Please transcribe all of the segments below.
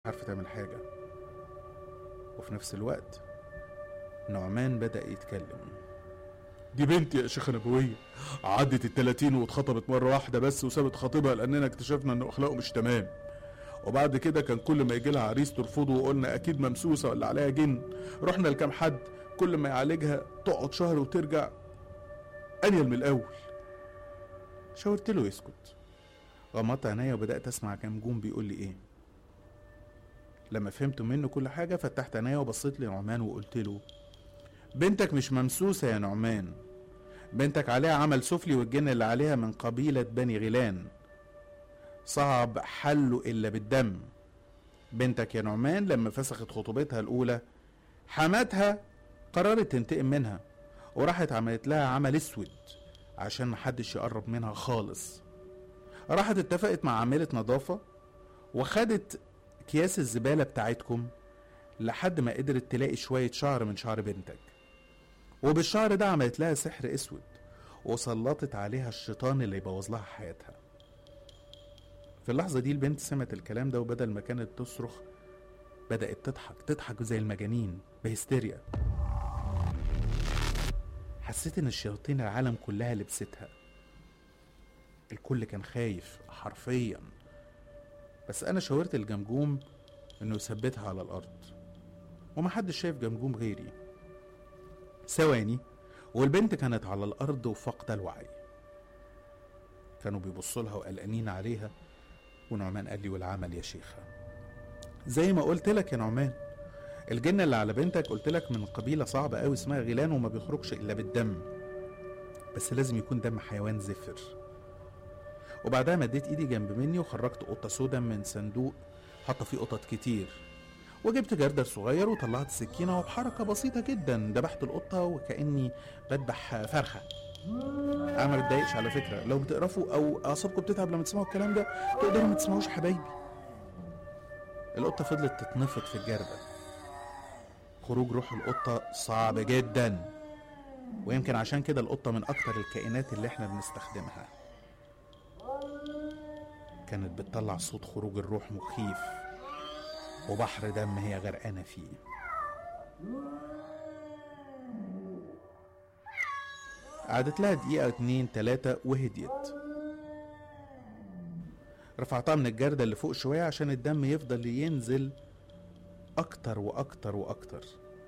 عارفة تعمل حاجة وفي نفس الوقت نعمان بدأ يتكلم دي بنتي يا شيخة نبوية عدت التلاتين واتخطبت مرة واحدة بس وسابت خطيبها لأننا اكتشفنا إن أخلاقه مش تمام وبعد كده كان كل ما يجي لها عريس ترفضه وقلنا أكيد ممسوسة ولا عليها جن رحنا لكام حد كل ما يعالجها تقعد شهر وترجع أنيل من الأول شاورت له يسكت غمضت عينيا وبدأت أسمع جمجوم بيقول لي إيه لما فهمت منه كل حاجة فتحت عينيا وبصيت لنعمان وقلت له بنتك مش ممسوسة يا نعمان بنتك عليها عمل سفلي والجن اللي عليها من قبيلة بني غيلان صعب حله إلا بالدم بنتك يا نعمان لما فسخت خطوبتها الأولى حماتها قررت تنتقم منها وراحت عملت لها عمل اسود عشان محدش يقرب منها خالص راحت اتفقت مع عاملة نظافة وخدت اكياس الزبالة بتاعتكم لحد ما قدرت تلاقي شوية شعر من شعر بنتك وبالشعر ده عملت لها سحر اسود وسلطت عليها الشيطان اللي يبوظ لها حياتها في اللحظة دي البنت سمعت الكلام ده وبدل ما كانت تصرخ بدأت تضحك تضحك زي المجانين بهستيريا حسيت ان الشياطين العالم كلها لبستها الكل كان خايف حرفيا بس انا شاورت الجمجوم انه يثبتها على الارض ومحدش شايف جمجوم غيري ثواني والبنت كانت على الارض وفاقده الوعي كانوا بيبصوا لها وقلقانين عليها ونعمان قال لي والعمل يا شيخه زي ما قلت لك يا نعمان الجن اللي على بنتك قلت لك من قبيله صعبه قوي اسمها غيلان وما بيخرجش الا بالدم بس لازم يكون دم حيوان زفر وبعدها مديت ايدي جنب مني وخرجت قطه سودا من صندوق حاطه فيه قطط كتير وجبت جردل صغير وطلعت سكينة وبحركة بسيطة جدا ذبحت القطة وكأني بذبح فرخة أنا ما بتضايقش على فكرة لو بتقرفوا أو أعصابكم بتتعب لما تسمعوا الكلام ده تقدروا ما تسمعوش يا حبايبي القطة فضلت تتنفض في الجردل خروج روح القطة صعب جدا ويمكن عشان كده القطة من أكتر الكائنات اللي احنا بنستخدمها كانت بتطلع صوت خروج الروح مخيف وبحر دم هي غرقانة فيه قعدت لها دقيقة اتنين تلاتة وهديت رفعتها من الجردة اللي فوق شوية عشان الدم يفضل ينزل أكتر وأكتر وأكتر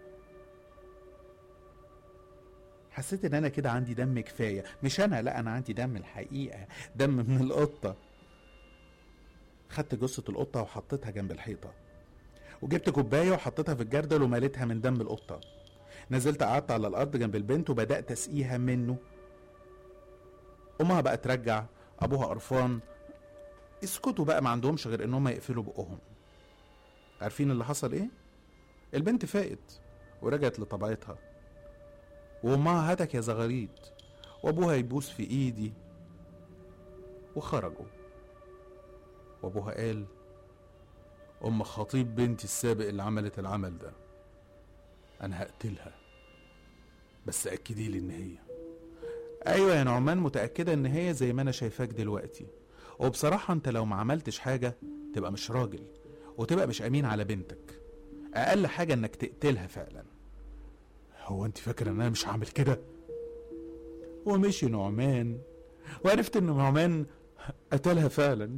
حسيت إن أنا كده عندي دم كفاية مش أنا لأ أنا عندي دم الحقيقة دم من القطة خدت جثة القطة وحطيتها جنب الحيطة وجبت كوباية وحطيتها في الجردل ومليتها من دم القطة نزلت قعدت على الأرض جنب البنت وبدأت أسقيها منه أمها بقى ترجع أبوها قرفان اسكتوا بقى ما عندهمش غير إنهم يقفلوا بقهم عارفين اللي حصل إيه؟ البنت فاقت ورجعت لطبيعتها وأمها هاتك يا زغاريد وأبوها يبوس في إيدي وخرجوا وأبوها قال أم خطيب بنتي السابق اللي عملت العمل ده أنا هقتلها بس أكدي لي إن هي أيوة يا نعمان متأكدة إن هي زي ما أنا شايفاك دلوقتي وبصراحة أنت لو ما عملتش حاجة تبقى مش راجل وتبقى مش أمين على بنتك أقل حاجة إنك تقتلها فعلا هو أنت فاكرة إن أنا مش هعمل كده؟ ومشي نعمان وعرفت إن نعمان قتلها فعلا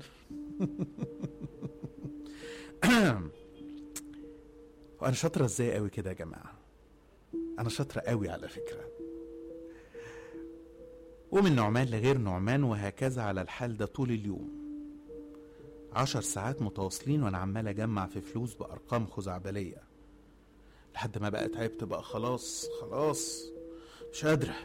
وانا شاطره ازاي قوي كده يا جماعه انا شاطره قوي على فكره ومن نعمان لغير نعمان وهكذا على الحال ده طول اليوم عشر ساعات متواصلين وانا عمال اجمع في فلوس بارقام خزعبليه لحد ما بقى تعبت بقى خلاص خلاص مش قادره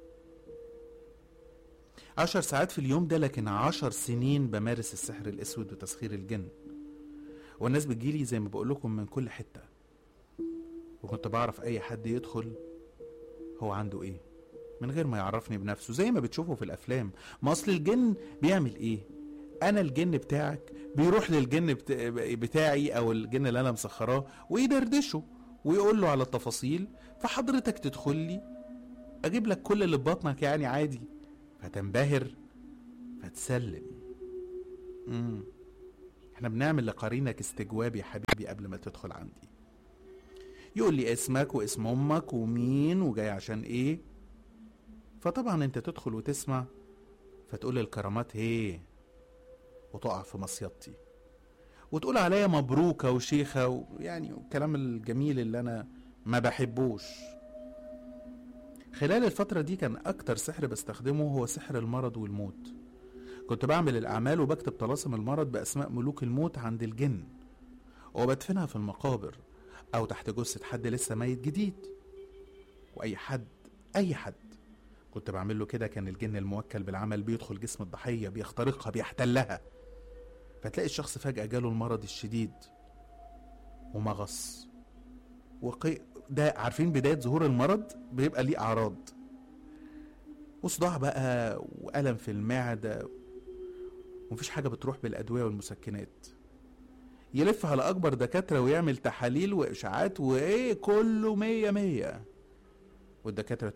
عشر ساعات في اليوم ده لكن عشر سنين بمارس السحر الاسود وتسخير الجن والناس بتجيلي زي ما بقول لكم من كل حته وكنت بعرف اي حد يدخل هو عنده ايه من غير ما يعرفني بنفسه زي ما بتشوفوا في الافلام ما اصل الجن بيعمل ايه انا الجن بتاعك بيروح للجن بت... بتاعي او الجن اللي انا مسخراه ويدردشه ويقول له على التفاصيل فحضرتك تدخل لي اجيب لك كل اللي في بطنك يعني عادي فتنبهر فتسلم امم احنا بنعمل لقرينك استجواب يا حبيبي قبل ما تدخل عندي يقول لي اسمك واسم امك ومين وجاي عشان ايه فطبعا انت تدخل وتسمع فتقول الكرامات ايه وتقع في مصيدتي وتقول عليا مبروكة وشيخة ويعني الكلام الجميل اللي أنا ما بحبوش خلال الفترة دي كان أكتر سحر بستخدمه هو سحر المرض والموت كنت بعمل الأعمال وبكتب طلاسم المرض بأسماء ملوك الموت عند الجن وبدفنها في المقابر أو تحت جثة حد لسه ميت جديد وأي حد أي حد كنت بعمل له كده كان الجن الموكل بالعمل بيدخل جسم الضحية بيخترقها بيحتلها فتلاقي الشخص فجأة جاله المرض الشديد ومغص وقي... ده عارفين بداية ظهور المرض بيبقى ليه أعراض وصداع بقى وألم في المعدة ومفيش حاجة بتروح بالأدوية والمسكنات يلف على أكبر دكاترة ويعمل تحاليل وإشاعات وإيه كله مية مية والدكاترة